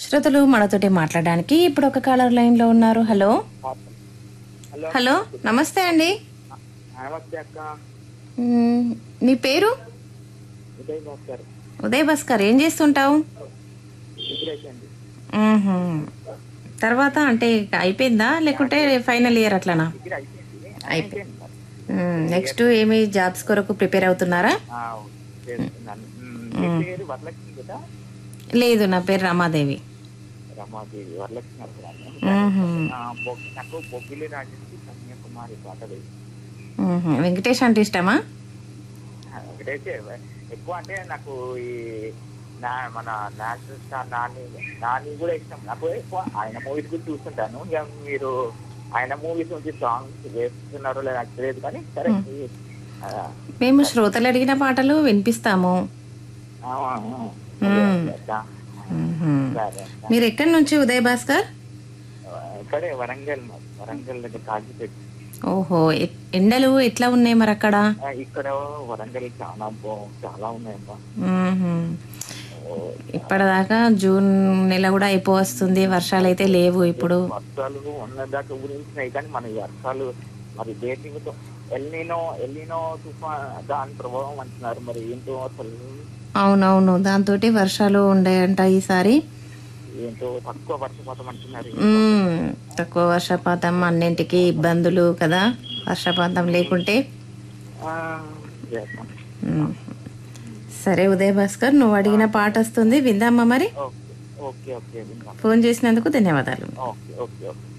శ్రోతలు మనతోటి మాట్లాడడానికి ఇప్పుడు ఒక కాలర్ లైన్ లో ఉన్నారు హలో హలో హలో నమస్తే అండి నమస్తే అక్క మ్, నీ పేరు ఉదయ్ భాస్కర్ ఉదయ్ భాస్కర్ ఏం చేస్తుంటావు డిగ్రేషన్ అండి మ్హూ. తర్వాత అంటే అయిపోయిందా లేకుంటే ఫైనల్ ఇయర్ అట్లానా డిగ్రీ అయిపోయింది అయిపోయింది. నెక్స్ట్ ఏమి జాబ్స్ కొరకు ప్రిపేర్ అవుతున్నారా ఆ, చేస్తున్నాను మ్మ్. మీ పేరు వరలక్ష్మి కదా లేదు నా పేరు రమాదేవి రమాదేవి వరలక్ష్మి అంటున్నాను మ్హూ. ఆ, బొగ్- నాకు బొగ్గిలి రాజేసి కన్యాకుమారి పాటలు మ్హూ. వెంకటేష్ అంటే ఇష్టమా ఒకటైతే ఎక్కువ అంటే నాకు ఈ నా మన నేషనల్ స్టార్ నాని నాని కూడా ఇష్టం నాకు ఎక్కువ ఆయన మూవీస్ కూడా చూస్తుంటాను ఇక మీరు ఆయన మూవీస్ నుంచి సాంగ్స్ వేస్తున్నారో లేదా నాకు తెలియదు కానీ సరే ఈ, ఆ, మేము శ్రోతలు అడిగిన పాటలు వినిపిస్తాము ఆ, ఆ, మ్మ్. అట్లా. మ్హూ. సరే మీరు ఎక్కడి నుంచి ఉదయ్ భాస్కర్ ఇక్కడే వరంగల్ మాది. వరంగల్ దగ్గర కాజీపేట ఓహో ఎ- ఎండలు ఎట్లా ఉన్నాయి మరి అక్కడ ఆ, ఇక్కడ వరంగల్ చాలా బా చాలా ఉన్నాయమ్మా మ్హూ. ఇప్పటిదాకా జూన్ నెల కూడా అయిపోవస్తుంది వర్షాలు అయితే లేవు ఇప్పుడు వర్షాలు ఉన్నదాకా ఊరించినాయి కానీ మన ఈ వర్షాలు మరి దేశంతో ఎల్లినో ఎల్లినో తుఫాన్ దాని ప్రభావం అంటున్నారు మరి ఏంటో అసలు అవునవును దాంతో వర్షాలు ఉండేయంట ఈసారి ఏంటో తక్కువ వర్షపాతం అంటున్నారు మ్మ్. తక్కువ వర్షపాతం అన్నింటికి ఇబ్బందులు కదా వర్షపాతం లేకుంటే ఆ, చేస్తాం. మ్మ్. సరే ఉదయ్ భాస్కర్ నువ్వు అడిగిన పాట వస్తుంది విందామా మరి ఓకే ఓకే ఓకే విన్నాం. ఫోన్ చేసినందుకు ధన్యవాదాలు ఓకే ఓకే ఓకే